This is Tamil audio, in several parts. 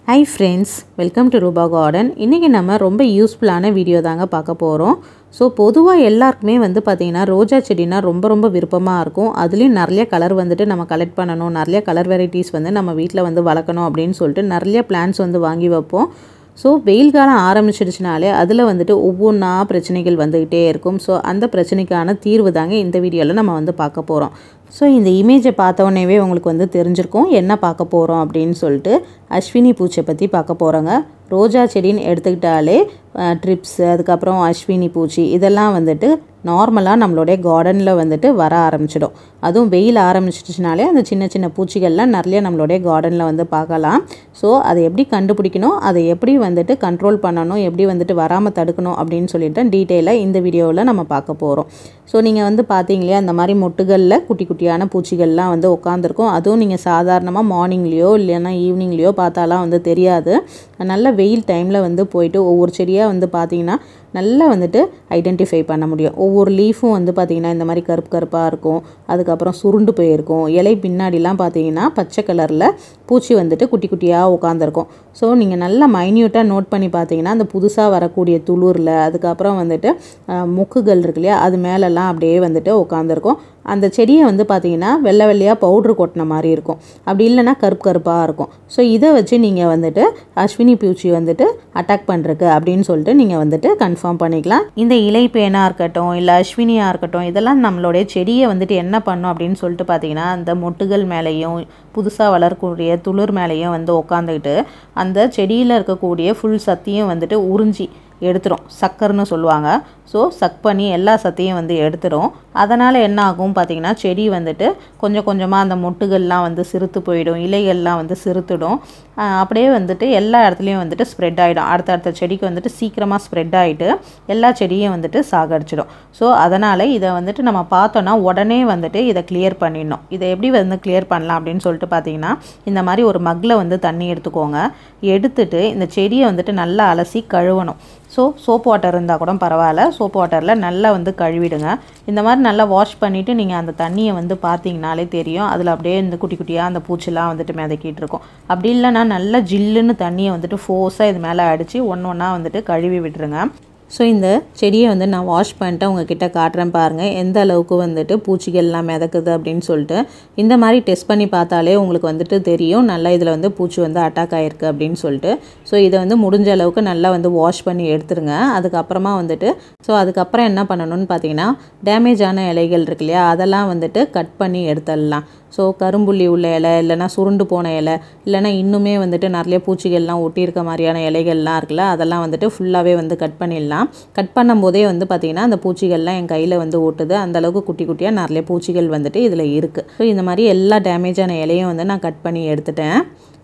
high friends welcome to Rupa garden இன்றைக்கி நம்ம ரொம்ப யூஸ்ஃபுல்லான வீடியோ தாங்க பார்க்க போகிறோம் ஸோ பொதுவாக எல்லாருக்குமே வந்து பார்த்திங்கன்னா ரோஜா செடினா ரொம்ப ரொம்ப விருப்பமாக இருக்கும் அதுலேயும் நிறைய கலர் வந்துட்டு நம்ம கலெக்ட் பண்ணணும் நிறைய கலர் வெரைட்டிஸ் வந்து நம்ம வீட்டில் வந்து வளர்க்கணும் அப்படின்னு சொல்லிட்டு நிறைய பிளான்ஸ் வந்து வாங்கி வைப்போம் ஸோ வெயில் காலம் ஆரம்பிச்சிடுச்சுனாலே அதில் வந்துட்டு ஒவ்வொன்றா பிரச்சனைகள் வந்துக்கிட்டே இருக்கும் ஸோ அந்த பிரச்சனைக்கான தீர்வு தாங்க இந்த வீடியோவில் நம்ம வந்து பார்க்க போகிறோம் ஸோ இந்த இமேஜை பார்த்தோன்னே உங்களுக்கு வந்து தெரிஞ்சிருக்கும் என்ன பார்க்க போகிறோம் அப்படின்னு சொல்லிட்டு அஸ்வினி பூச்சை பற்றி பார்க்க போகிறோங்க ரோஜா செடின்னு எடுத்துக்கிட்டாலே ட்ரிப்ஸ் அதுக்கப்புறம் அஸ்வினி பூச்சி இதெல்லாம் வந்துட்டு நார்மலாக நம்மளுடைய கார்டனில் வந்துட்டு வர ஆரம்பிச்சிடும் அதுவும் வெயில் ஆரம்பிச்சிடுச்சுனாலே அந்த சின்ன சின்ன பூச்சிகள்லாம் நிறைய நம்மளுடைய கார்டனில் வந்து பார்க்கலாம் ஸோ அதை எப்படி கண்டுபிடிக்கணும் அதை எப்படி வந்துட்டு கண்ட்ரோல் பண்ணணும் எப்படி வந்துட்டு வராமல் தடுக்கணும் அப்படின்னு சொல்லிட்டு டீட்டெயிலாக இந்த வீடியோவில் நம்ம பார்க்க போகிறோம் ஸோ நீங்கள் வந்து பார்த்தீங்களே அந்த மாதிரி மொட்டுகளில் குட்டி குட்டியான பூச்சிகள்லாம் வந்து உட்காந்துருக்கும் அதுவும் நீங்கள் சாதாரணமாக மார்னிங்லேயோ இல்லைன்னா ஈவினிங்லேயோ பார்த்தாலாம் வந்து தெரியாது நல்ல வெயில் டைமில் வந்து போயிட்டு ஒவ்வொரு செடியாக வந்து பார்த்தீங்கன்னா நல்லா வந்துட்டு ஐடென்டிஃபை பண்ண முடியும் ஒவ்வொரு லீஃபும் வந்து பார்த்திங்கன்னா இந்த மாதிரி கருப்பு கருப்பாக இருக்கும் அதுக்கப்புறம் சுருண்டு போயிருக்கும் இலை பின்னாடிலாம் பார்த்தீங்கன்னா பச்சை கலரில் பூச்சி வந்துட்டு குட்டி குட்டியாக உட்காந்துருக்கும் ஸோ நீங்கள் நல்லா மைன்யூட்டாக நோட் பண்ணி பார்த்தீங்கன்னா அந்த புதுசாக வரக்கூடிய துளிரில் அதுக்கப்புறம் வந்துட்டு முக்குகள் இருக்கு இல்லையா அது மேலெல்லாம் அப்படியே வந்துட்டு உட்காந்துருக்கும் அந்த செடியை வந்து பார்த்தீங்கன்னா வெள்ளை வெள்ளையாக பவுட்ரு கொட்டின மாதிரி இருக்கும் அப்படி இல்லைன்னா கருப்பு கருப்பாக இருக்கும் ஸோ இதை வச்சு நீங்கள் வந்துட்டு அஸ்வினி பூச்சி வந்துட்டு அட்டாக் பண்ணுறக்கு அப்படின்னு சொல்லிட்டு நீங்கள் வந்துட்டு கன்ஃபார்ம் பண்ணிக்கலாம் இந்த இலை பேனாக இருக்கட்டும் இல்லை அஸ்வினியாக இருக்கட்டும் இதெல்லாம் நம்மளுடைய செடியை வந்துட்டு என்ன பண்ணும் அப்படின்னு சொல்லிட்டு பார்த்தீங்கன்னா அந்த மொட்டுகள் மேலேயும் புதுசாக வளரக்கூடிய துளிர் மேலேயும் வந்து உட்காந்துக்கிட்டு அந்த செடியில் இருக்கக்கூடிய ஃபுல் சத்தையும் வந்துட்டு உறிஞ்சி எடுத்துரும் சக்கர்னு சொல்லுவாங்க ஸோ சக் பண்ணி எல்லா சத்தையும் வந்து எடுத்துரும் அதனால் என்ன ஆகும் பார்த்திங்கன்னா செடி வந்துட்டு கொஞ்சம் கொஞ்சமாக அந்த மொட்டுகள்லாம் வந்து சிறுத்து போயிடும் இலைகள்லாம் வந்து சிறுத்துடும் அப்படியே வந்துட்டு எல்லா இடத்துலையும் வந்துட்டு ஸ்ப்ரெட் ஆகிடும் அடுத்தடுத்த செடிக்கு வந்துட்டு சீக்கிரமாக ஸ்ப்ரெட் ஆகிட்டு எல்லா செடியும் வந்துட்டு சாகடிச்சிடும் ஸோ அதனால் இதை வந்துட்டு நம்ம பார்த்தோன்னா உடனே வந்துட்டு இதை கிளியர் பண்ணிடணும் இதை எப்படி வந்து கிளியர் பண்ணலாம் அப்படின்னு சொல்லிட்டு பார்த்தீங்கன்னா இந்த மாதிரி ஒரு மக்கில் வந்து தண்ணி எடுத்துக்கோங்க எடுத்துட்டு இந்த செடியை வந்துட்டு நல்லா அலசி கழுவணும் ஸோ சோப் வாட்டர் இருந்தால் கூட பரவாயில்ல சோப் வாட்டரில் நல்லா வந்து கழுவிடுங்க இந்த மாதிரி நல்லா வாஷ் பண்ணிவிட்டு நீங்கள் அந்த தண்ணியை வந்து பார்த்தீங்கனாலே தெரியும் அதில் அப்படியே இந்த குட்டி குட்டியாக அந்த பூச்சிலாம் வந்துட்டு மிதக்கிட்டு இருக்கும் அப்படி இல்லைன்னா நல்லா ஜில்லுன்னு தண்ணியை வந்துட்டு ஃபோர்ஸாக இது மேலே அடித்து ஒன்று ஒன்றா வந்துட்டு கழுவி விட்டுருங்க ஸோ இந்த செடியை வந்து நான் வாஷ் பண்ணிட்டு உங்ககிட்ட காட்டுறேன் பாருங்கள் எந்த அளவுக்கு வந்துட்டு பூச்சிகள்லாம் மிதக்குது அப்படின்னு சொல்லிட்டு இந்த மாதிரி டெஸ்ட் பண்ணி பார்த்தாலே உங்களுக்கு வந்துட்டு தெரியும் நல்லா இதில் வந்து பூச்சி வந்து அட்டாக் ஆகிருக்கு அப்படின்னு சொல்லிட்டு ஸோ இதை வந்து முடிஞ்ச அளவுக்கு நல்லா வந்து வாஷ் பண்ணி எடுத்துருங்க அதுக்கப்புறமா வந்துட்டு ஸோ அதுக்கப்புறம் என்ன பண்ணணும்னு பார்த்தீங்கன்னா டேமேஜ் ஆன இலைகள் இருக்கு இல்லையா அதெல்லாம் வந்துட்டு கட் பண்ணி எடுத்துடலாம் ஸோ கரும்புள்ளி உள்ள இலை இல்லைனா சுருண்டு போன இலை இல்லைனா இன்னுமே வந்துட்டு நிறைய பூச்சிகள்லாம் ஒட்டியிருக்க மாதிரியான இலைகள்லாம் இருக்குல்ல அதெல்லாம் வந்துட்டு ஃபுல்லாகவே வந்து கட் பண்ணிடலாம் கட் பண்ணும்போதே வந்து பார்த்திங்கன்னா அந்த பூச்சிகள்லாம் என் கையில் வந்து ஓட்டுது அந்தளவுக்கு குட்டி குட்டியாக நிறைய பூச்சிகள் வந்துட்டு இதில் இருக்குது ஸோ இந்த மாதிரி எல்லா டேமேஜான இலையும் வந்து நான் கட் பண்ணி எடுத்துட்டேன்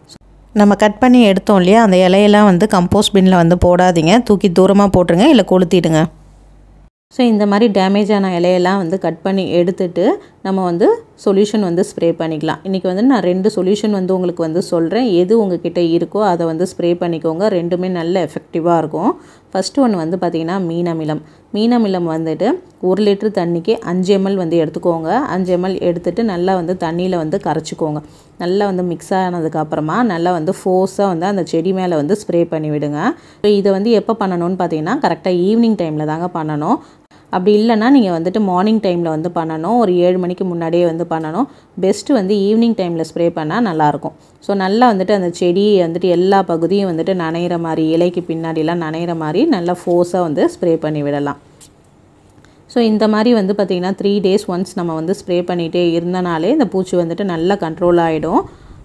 நம்ம கட் பண்ணி எடுத்தோம் இல்லையா அந்த இலையெல்லாம் வந்து கம்போஸ்ட் பின்னில் வந்து போடாதீங்க தூக்கி தூரமாக போட்டுருங்க இல்லை கொளுத்திடுங்க ஸோ இந்த மாதிரி டேமேஜான இலையெல்லாம் வந்து கட் பண்ணி எடுத்துட்டு நம்ம வந்து சொல்யூஷன் வந்து ஸ்ப்ரே பண்ணிக்கலாம் இன்றைக்கி வந்து நான் ரெண்டு சொல்யூஷன் வந்து உங்களுக்கு வந்து சொல்கிறேன் எது உங்ககிட்ட இருக்கோ அதை வந்து ஸ்ப்ரே பண்ணிக்கோங்க ரெண்டுமே நல்ல எஃபெக்டிவாக இருக்கும் ஃபஸ்ட்டு ஒன்று வந்து பார்த்திங்கன்னா மீனமிலம் மீனமிலம் வந்துட்டு ஒரு லிட்டர் தண்ணிக்கு அஞ்சு எம்எல் வந்து எடுத்துக்கோங்க அஞ்சு எம்எல் எடுத்துகிட்டு நல்லா வந்து தண்ணியில் வந்து கரைச்சிக்கோங்க நல்லா வந்து மிக்ஸ் ஆனதுக்கப்புறமா நல்லா வந்து ஃபோர்ஸாக வந்து அந்த செடி மேலே வந்து ஸ்ப்ரே பண்ணி விடுங்க ஸோ இதை வந்து எப்போ பண்ணணும்னு பார்த்தீங்கன்னா கரெக்டாக ஈவினிங் டைமில் தாங்க பண்ணணும் அப்படி இல்லைன்னா நீங்கள் வந்துட்டு மார்னிங் டைமில் வந்து பண்ணணும் ஒரு ஏழு மணிக்கு முன்னாடியே வந்து பண்ணணும் பெஸ்ட்டு வந்து ஈவினிங் டைமில் ஸ்ப்ரே பண்ணால் நல்லாயிருக்கும் ஸோ நல்லா வந்துட்டு அந்த செடியை வந்துட்டு எல்லா பகுதியும் வந்துட்டு நனைகிற மாதிரி இலைக்கு பின்னாடிலாம் நனைகிற மாதிரி நல்லா ஃபோர்ஸாக வந்து ஸ்ப்ரே பண்ணி விடலாம் ஸோ இந்த மாதிரி வந்து பார்த்திங்கன்னா த்ரீ டேஸ் ஒன்ஸ் நம்ம வந்து ஸ்ப்ரே பண்ணிகிட்டே இருந்தனாலே இந்த பூச்சி வந்துட்டு நல்லா கண்ட்ரோல் ஆகிடும்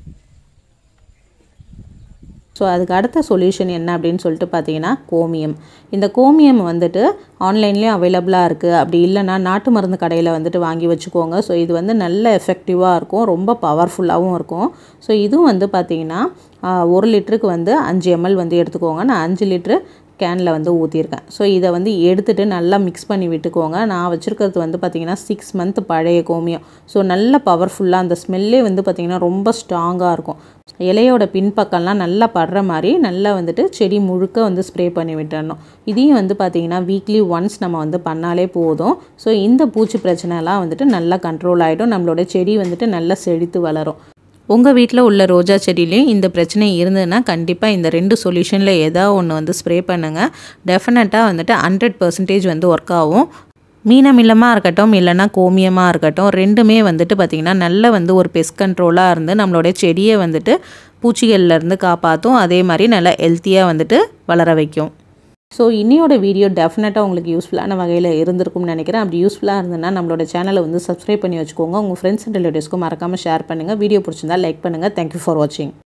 ஸோ அதுக்கு அடுத்த சொல்யூஷன் என்ன அப்படின்னு சொல்லிட்டு பார்த்தீங்கன்னா கோமியம் இந்த கோமியம் வந்துட்டு ஆன்லைன்லேயும் அவைலபிளாக இருக்குது அப்படி இல்லைன்னா நாட்டு மருந்து கடையில் வந்துட்டு வாங்கி வச்சுக்கோங்க ஸோ இது வந்து நல்ல எஃபெக்டிவாக இருக்கும் ரொம்ப பவர்ஃபுல்லாகவும் இருக்கும் ஸோ இதுவும் வந்து பார்த்திங்கன்னா ஒரு லிட்டருக்கு வந்து அஞ்சு எம்எல் வந்து எடுத்துக்கோங்க நான் அஞ்சு லிட்ரு கேனில் வந்து ஊற்றிருக்கேன் ஸோ இதை வந்து எடுத்துகிட்டு நல்லா மிக்ஸ் பண்ணி விட்டுக்கோங்க நான் வச்சுருக்கிறது வந்து பார்த்திங்கன்னா சிக்ஸ் மந்த் பழைய கோமியம் ஸோ நல்ல பவர்ஃபுல்லாக அந்த ஸ்மெல்லே வந்து பார்த்திங்கன்னா ரொம்ப ஸ்ட்ராங்காக இருக்கும் இலையோட பின்பக்கம்லாம் நல்லா படுற மாதிரி நல்லா வந்துட்டு செடி முழுக்க வந்து ஸ்ப்ரே பண்ணி விட்டுறணும் இதையும் வந்து பார்த்திங்கன்னா வீக்லி ஒன்ஸ் நம்ம வந்து பண்ணாலே போதும் ஸோ இந்த பூச்சி பிரச்சனைலாம் வந்துட்டு நல்லா கண்ட்ரோல் ஆகிடும் நம்மளோட செடி வந்துட்டு நல்லா செழித்து வளரும் உங்கள் வீட்டில் உள்ள ரோஜா செடியிலையும் இந்த பிரச்சனை இருந்ததுன்னா கண்டிப்பாக இந்த ரெண்டு சொல்யூஷனில் ஏதாவது ஒன்று வந்து ஸ்ப்ரே பண்ணுங்கள் டெஃபினட்டாக வந்துட்டு ஹண்ட்ரட் பர்சன்டேஜ் வந்து ஒர்க் ஆகும் மீனமில்லமாக இருக்கட்டும் இல்லைன்னா கோமியமாக இருக்கட்டும் ரெண்டுமே வந்துட்டு பார்த்திங்கன்னா நல்ல வந்து ஒரு பெஸ்ட் கண்ட்ரோலாக இருந்து நம்மளுடைய செடியை வந்துட்டு பூச்சிகள்லேருந்து காப்பாற்றும் அதே மாதிரி நல்லா ஹெல்த்தியாக வந்துட்டு வளர வைக்கும் ஸோ இன்னியோட வீடியோ டெஃபினட்டாக உங்களுக்கு யூஸ்ஃபுல்லான வகையில் இருந்திருக்கும்னு நினைக்கிறேன் அப்படி யூஸ்ஃபுல்லாக இருந்ததுன்னா நம்மளோட சேனலை வந்து சப்ஸ்கிரைப் பண்ணி வச்சுக்கோங்க உங்கள் ஃப்ரெண்ட்ஸ் அண்ட் ரிலேட்டிவ்ஸ்க்கும் மறக்காமல் ஷேர் பண்ணுங்கள் வீடியோ பிடிச்சிருந்தா லைக் பண்ணுங்கள் தேங்க்யூ ஃபார் வாட்சிங்